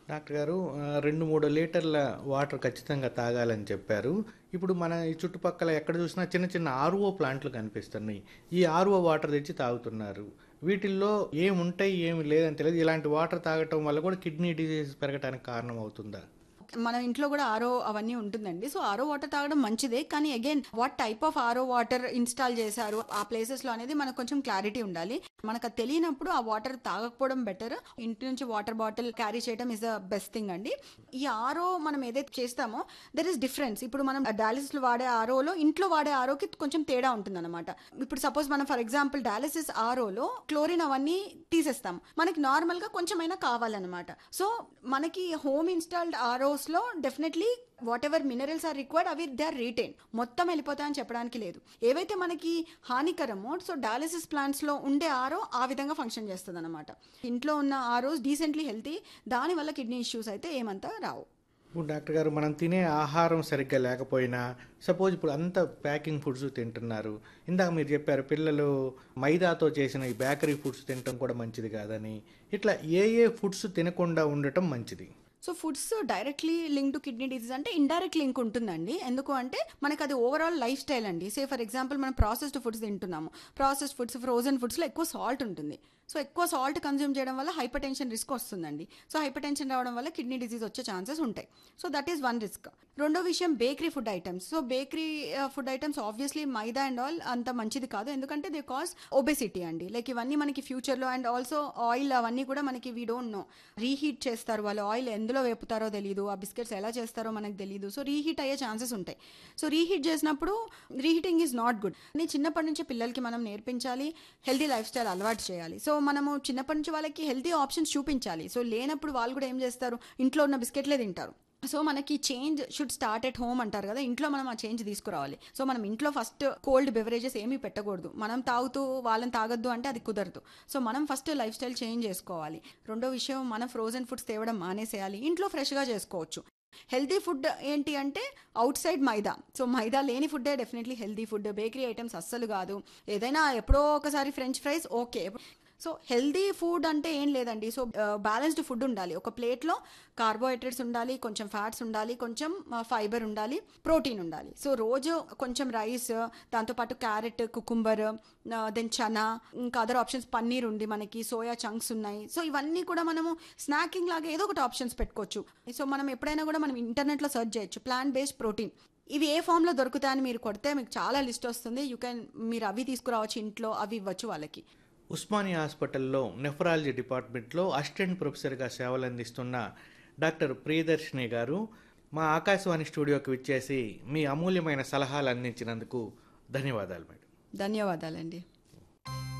doctor గారు ఆ, రెండు మూడు లీటర్ల వాటర్ ఖచ్చితంగా తాగాలని చెప్పారు ఇప్పుడు మన ఈ చుట్టుపక్కల ఎక్కడ చూసినా చిన్న చిన్న ఆర్ఓ ప్లాంట్లు కనిపిస్తున్నాయి ఈ ఆర్ఓ వాటర్ తెచ్చి తాగుతున్నారు వీటిల్లో ఏమి ఉంటాయి ఏమి లేదని తెలియదు ఇలాంటి వాటర్ తాగటం వల్ల కూడా కిడ్నీ డిసీజ్ పెరగడానికి కారణం అవుతుందా మన ఇంట్లో కూడా ఆరో అవన్నీ ఉంటుందండి సో ఆరో వాటర్ తాగడం మంచిదే కానీ again what type of RO water install చేశారు ఆ ప్లేసెస్ లో అనేది మనకు కొంచెం క్లారిటీ ఉండాలి మనకు అది తెలియనప్పుడు ఆ వాటర్ తాగకపోవడం బెటర్ ఇంటి నుంచి వాటర్ బాటిల్ క్యారీ చేయడం ఇస్ ద బెస్ట్ థింగ్ అండి ఈ ఆరో మనం ఏదైతే చేస్తామో దర్ ఇస్ డిఫరెన్స్ ఇప్పుడు మనం డయాలిసిస్ లో వాడే ఆరోలో ఇంట్లో వాడే ఆరోకి కొంచెం తేడా ఉంటుంది అనమాట ఇప్పుడు సపోజ్ మనం ఫర్ ఎగ్జాంపుల్ డయాలిసిస్ ఆరోలో క్లోరిన్ అవన్నీ తీసేస్తాం మనకి నార్మల్ గా కొంచెమైనా కావాలన్నమాట సో మనకి హోమ్ ఇన్స్టాల్డ్ ఆరోస్ లో definitely whatever minerals are required అవి దే ఆర్ రీటైన్ మొత్తం వెళ్ళిపోతాయని చెప్పడానికి లేదు ఏవైతే మనకి హానికరమో సో డయాలిసిస్ ప్లాంట్స్ లో ఉండే ఆరో ఆ విధంగా ఫంక్షన్ చేస్తుంది అనమాట ఇంట్లో ఉన్న ఆరోస్ డీసెంట్లీ హెల్తీ దానివల్ల కిడ్నీ ఇష్యూస్ అయితే ఏమంతా రావు ఇప్పుడు డాక్టర్ గారు మనం తినే ఆహారం సరిగ్గా లేకపోయినా సపోజ్ ఇప్పుడు అంత ప్యాకింగ్ ఫుడ్స్ తింటున్నారు ఇందాక మీరు చెప్పారు పిల్లలు మైదాతో చేసిన ఈ బేకరీ ఫుడ్స్ తినటం కూడా మంచిది కాదని ఇట్లా ఏ ఏ ఫుడ్స్ తినకుండా ఉండటం మంచిది so foods directly link to kidney disease అంటే ఇండైరెక్ట్ లింక్ ఉంటుందండి ఎందుకు అంటే మనకి అది ఓవరాల్ లైఫ్ స్టైల్ అండి సే ఫర్ ఎగ్జాంపుల్ మనం ప్రాసెస్డ్ ఫుడ్స్ తింటున్నాము ప్రాసెస్డ్ ఫుడ్స్ ఫ్రోజన్ ఫుడ్స్లో ఎక్కువ సాల్ట్ ఉంటుంది సో ఎక్కువ సాల్ట్ కన్జ్యూమ్ చేయడం వల్ల హైపర్ టెన్షన్ రిస్క్ వస్తుందండి సో హైపర్ టెన్షన్ రావడం వల్ల కిడ్నీ డిసీజ్ వచ్చే ఛాన్సెస్ ఉంటాయి so that is one risk రెండో విషయం bakery food items so bakery food items obviously maida and all అంత మంచిది కాదు ఎందుకంటే దే కాజ్ ఒబెసిటీ అండి లైక్ ఇవన్నీ మనకి ఫ్యూచర్లో అండ్ ఆల్సో ఆయిల్ అవన్నీ కూడా మనకి వీ డోంట్ నో రీహీట్ చేస్తారు వాళ్ళు ఆయిల్ ఎందులో వేపుతారో తెలియదు ఆ బిస్కెట్స్ ఎలా చేస్తారో మనకు తెలియదు సో రీహీట్ అయ్యే ఛాన్సెస్ ఉంటాయి సో రీహీట్ చేసినప్పుడు రీహీటింగ్ ఈజ్ నాట్ గుడ్ అని చిన్నప్పటి నుంచి పిల్లలకి మనం నేర్పించాలి హెల్తీ లైఫ్ స్టైల్ అలవాటు చేయాలి సో మనము చిన్నప్పటి నుంచి వాళ్ళకి హెల్తీ ఆప్షన్స్ చూపించాలి సో లేనప్పుడు వాళ్ళు కూడా ఏం చేస్తారు ఇంట్లో ఉన్న బిస్కెట్లే తింటారు సో మనకి change should start at home అంటారు కదా ఇంట్లో మనం ఆ చేంజ్ తీసుకురావాలి సో మనం ఇంట్లో ఫస్ట్ కోల్డ్ బెవరేజెస్ ఏమీ పెట్టకూడదు మనం తాగుతూ వాళ్ళని తాగొద్దు అంటే అది కుదరదు సో మనం ఫస్ట్ లైఫ్ స్టైల్ చేంజ్ చేసుకోవాలి రెండో విషయం మనం ఫ్రోజన్ ఫుడ్స్ తేవడం మానేసేయాలి ఇంట్లో ఫ్రెష్గా చేసుకోవచ్చు హెల్తీ ఫుడ్ ఏంటి అంటే outside maida so maida లేని ఫుడ్డే definitely healthy food bakery items అస్సలు కాదు ఏదైనా ఎప్పుడో ఒకసారి French fries okay so healthy food అంటే ఏం లేదండి సో బ్యాలెన్స్డ్ ఫుడ్ ఉండాలి ఒక ప్లేట్లో కార్బోహైడ్రేట్స్ ఉండాలి కొంచెం ఫ్యాట్స్ ఉండాలి కొంచెం ఫైబర్ ఉండాలి ప్రోటీన్ ఉండాలి సో రోజు కొంచెం రైస్ దాంతోపాటు క్యారెట్ కుకుంబర్ దెన్ చనా ఇంకా అదర్ ఆప్షన్స్ పన్నీర్ ఉంది మనకి సోయా చంక్స్ ఉన్నాయి సో ఇవన్నీ కూడా మనము స్నాకింగ్ లాగా ఏదో ఒకటి ఆప్షన్స్ పెట్టుకోవచ్చు సో మనం ఎప్పుడైనా కూడా మనం ఇంటర్నెట్లో సెర్చ్ చేయొచ్చు ప్లాంట్ బేస్డ్ ప్రోటీన్ ఇవి ఏ ఫామ్లో దొరుకుతాయని మీరు కొడితే మీకు చాలా లిస్ట్ వస్తుంది యూ కెన్ మీరు అవి తీసుకురావచ్చు ఇంట్లో అవి ఇవ్వచ్చు వాళ్ళకి ఉస్మానియా హాస్పిటల్లో నెఫ్రాలజీ డిపార్ట్మెంట్లో అసిస్టెంట్ ప్రొఫెసర్గా సేవలు అందిస్తున్న డాక్టర్ ప్రియదర్శిని గారు మా ఆకాశవాణి స్టూడియోకి విచ్చేసి మీ అమూల్యమైన సలహాలు అందించినందుకు ధన్యవాదాలు మేడం ధన్యవాదాలండి